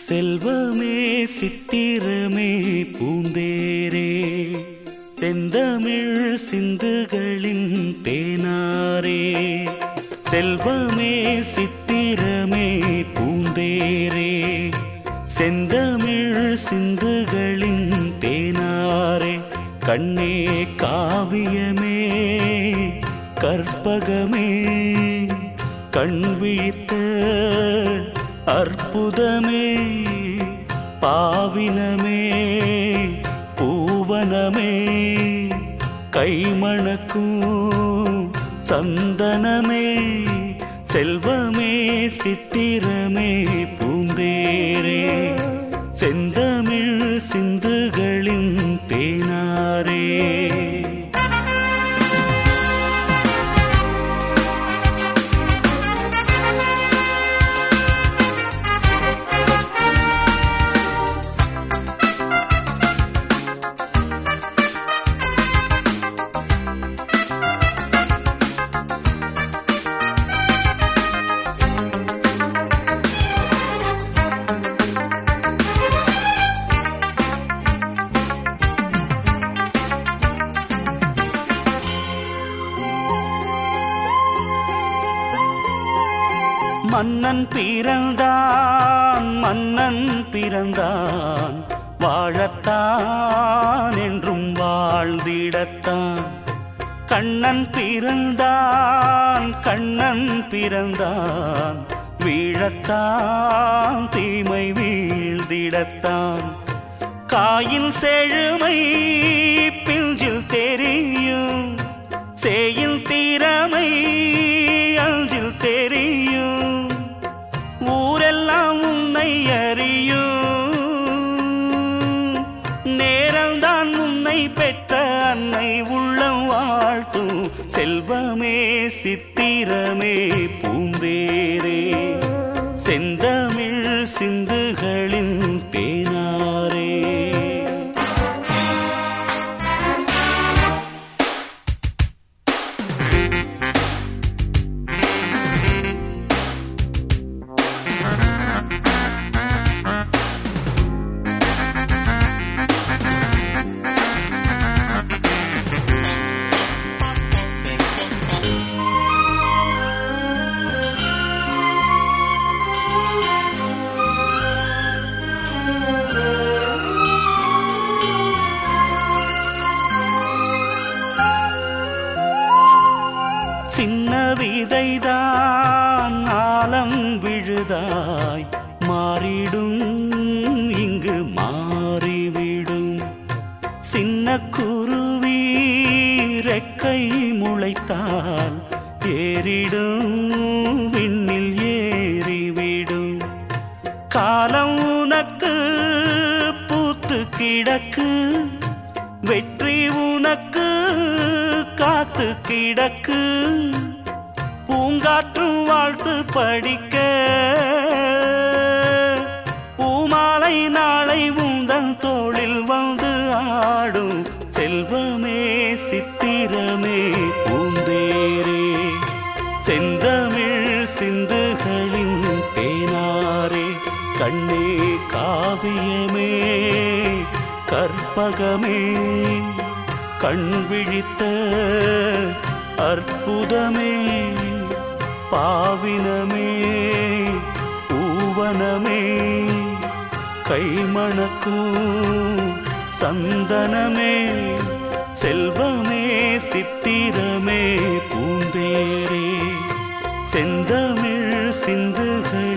செல்வமே சித்திரமே பூந்தேரே செந்தமிழ் சிந்துகளின் தேனாரே செல்வமே சித்திரமே பூந்தேரே செந்தமிழ் சிந்துகளின் தேனாரே கண்ணே காவியமே கற்பகமே கண் விழித்த அற்புதமே பாவினமே பூவனமே கைமணக்கும் சந்தனமே செல்வமே சித்திரமே பூந்தேரே செந்தமிழ் சிந்துகளின் தேனாரே மன்னன் பிறந்தான் மன்னன் பிறந்தான் வாழத்தான் என்றும் வாழ்ந்திடத்தான் கண்ணன் பிறந்தான் கண்ணன் பிறந்தான் வீழத்தான் தீமை வீழ்ந்திடத்தான் காயின் செழுமை பிஞ்சில் தெரியும் சேயின் திறமை அஞ்சில் தெரியும் ஊரெல்லாம் உன்னை அறியும் நேரம்தான் உன்னை பெற்ற அன்னை உள்ளம் வாழ்த்தும் செல்வமே சித்திரமே பூந்தேரே செந்தமிழ் சிந்துகளின் தேனாரே சின்ன விதைதான் ஆலம் விழுதாய் மாறிடும் இங்கு மாறிவிடும் சின்ன குருவி ரெக்கை முளைத்தால் ஏறிடும் விண்ணில் ஏறிவிடும் காலம் உனக்கு பூத்து கிடக்கு வெற்றி உனக்கு காத்து கிடக்கு பூங்காற்றும் வாழ்த்து படிக்க பூமாலை நாளை உந்தன் தோளில் வந்து ஆடும் செல்வமே சித்திரமே பூந்தேரே செந்தமிழ் சிந்துகளின் தேனாரே கண்ணே காவியமே கற்பகமே கண் விழித்த அற்புதமே பாவினமே பூவனமே கைமணக்கும் சந்தனமே செல்வமே சித்திரமே பூந்தேரே செந்தமிழ் சிந்துகள்